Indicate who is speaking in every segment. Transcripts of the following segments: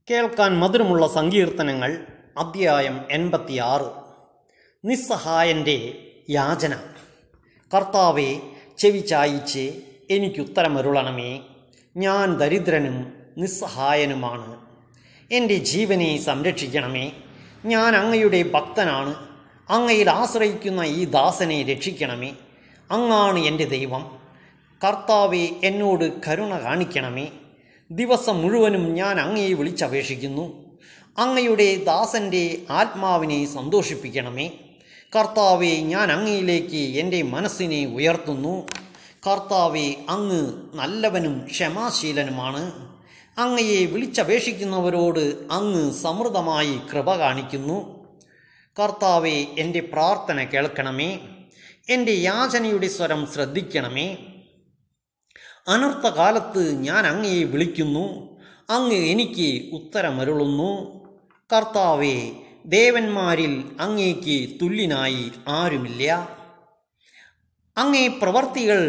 Speaker 1: കേൾക്കാൻ മധുരമുള്ള സങ്കീർത്തനങ്ങൾ അദ്ധ്യായം എൺപത്തിയാറ് നിസ്സഹായൻ്റെ യാചന കർത്താവെ ചെവി ചായിച്ച് എനിക്കുത്തരമരുളണമേ ഞാൻ ദരിദ്രനും നിസ്സഹായനുമാണ് എൻ്റെ ജീവനെ സംരക്ഷിക്കണമേ ഞാൻ അങ്ങയുടെ ഭക്തനാണ് അങ്ങയിൽ ആശ്രയിക്കുന്ന ഈ ദാസനെ രക്ഷിക്കണമേ അങ്ങാണ് എൻ്റെ ദൈവം കർത്താവെ എന്നോട് കരുണ കാണിക്കണമേ ദിവസം മുഴുവനും ഞാൻ അങ്ങയെ വിളിച്ചപേക്ഷിക്കുന്നു അങ്ങയുടെ ദാസൻ്റെ ആത്മാവിനെ സന്തോഷിപ്പിക്കണമേ കർത്താവെ ഞാൻ അങ്ങയിലേക്ക് എൻ്റെ മനസ്സിനെ ഉയർത്തുന്നു കർത്താവെ അങ്ങ് നല്ലവനും ക്ഷമാശീലനുമാണ് അങ്ങയെ വിളിച്ചപേക്ഷിക്കുന്നവരോട് അങ്ങ് സമൃദ്ധമായി കൃപ കാണിക്കുന്നു കർത്താവെ എൻ്റെ പ്രാർത്ഥന കേൾക്കണമേ എൻ്റെ യാചനയുടെ സ്വരം ശ്രദ്ധിക്കണമേ അനർത്ഥകാലത്ത് ഞാൻ അങ്ങയെ വിളിക്കുന്നു അങ്ങ് എനിക്ക് ഉത്തരമരുളുന്നു കർത്താവെ ദേവന്മാരിൽ അങ്ങേക്ക് തുല്യനായി ആരുമില്ല അങ്ങേ പ്രവർത്തികൾ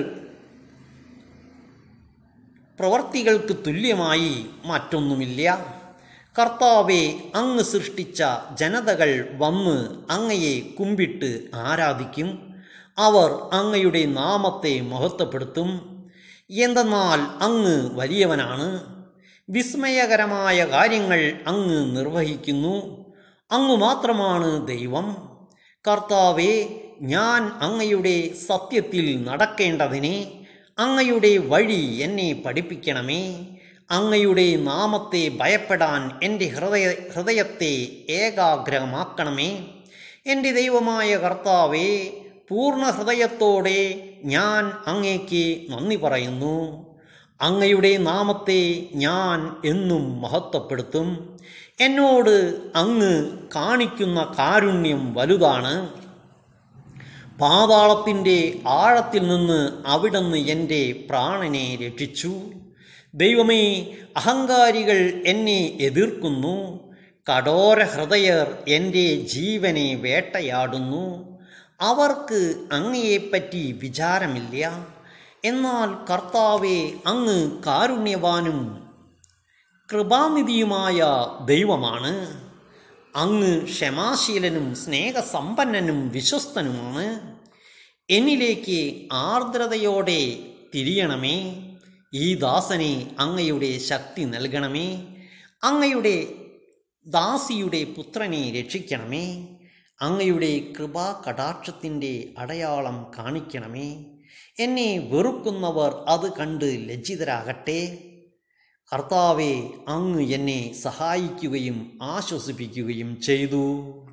Speaker 1: പ്രവർത്തികൾക്ക് തുല്യമായി മറ്റൊന്നുമില്ല കർത്താവെ അങ്ങ് സൃഷ്ടിച്ച ജനതകൾ വന്ന് അങ്ങയെ കുമ്പിട്ട് ആരാധിക്കും അവർ അങ്ങയുടെ നാമത്തെ മഹത്വപ്പെടുത്തും എന്തെന്നാൽ അങ്ങ് വലിയവനാണ് വിസ്മയകരമായ കാര്യങ്ങൾ അങ്ങ് നിർവഹിക്കുന്നു അങ്ങ് മാത്രമാണ് ദൈവം കർത്താവെ ഞാൻ അങ്ങയുടെ സത്യത്തിൽ നടക്കേണ്ടതിനെ അങ്ങയുടെ വഴി എന്നെ പഠിപ്പിക്കണമേ അങ്ങയുടെ നാമത്തെ ഭയപ്പെടാൻ എൻ്റെ ഹൃദയ ഹൃദയത്തെ ഏകാഗ്രമാക്കണമേ എൻ്റെ ദൈവമായ കർത്താവെ പൂർണ്ണ ഹൃദയത്തോടെ ഞാൻ അങ്ങേക്ക് നന്ദി പറയുന്നു അങ്ങയുടെ നാമത്തെ ഞാൻ എന്നും മഹത്വപ്പെടുത്തും എന്നോട് അങ്ങ് കാണിക്കുന്ന കാരുണ്യം വലുതാണ് പാതാളത്തിൻ്റെ ആഴത്തിൽ നിന്ന് അവിടുന്ന് എൻ്റെ പ്രാണനെ രക്ഷിച്ചു ദൈവമേ അഹങ്കാരികൾ എന്നെ എതിർക്കുന്നു കഠോര ഹൃദയർ എൻ്റെ ജീവനെ വേട്ടയാടുന്നു അവർക്ക് അങ്ങയെപ്പറ്റി വിചാരമില്ല എന്നാൽ കർത്താവെ അങ്ങ് കാരുണ്യവാനും കൃപാനിധിയുമായ ദൈവമാണ് അങ്ങ് ക്ഷമാശീലനും സ്നേഹസമ്പന്നനും വിശ്വസ്തനുമാണ് എന്നിലേക്ക് ആർദ്രതയോടെ തിരിയണമേ ഈ ദാസനെ അങ്ങയുടെ ശക്തി നൽകണമേ അങ്ങയുടെ ദാസിയുടെ പുത്രനെ രക്ഷിക്കണമേ അങ്ങയുടെ കൃപാ കടാക്ഷത്തിൻ്റെ അടയാളം കാണിക്കണമേ എന്നെ വെറുക്കുന്നവർ അത് കണ്ട് ലജ്ജിതരാകട്ടെ കർത്താവെ അങ്ങ് എന്നെ സഹായിക്കുകയും ആശ്വസിപ്പിക്കുകയും ചെയ്തു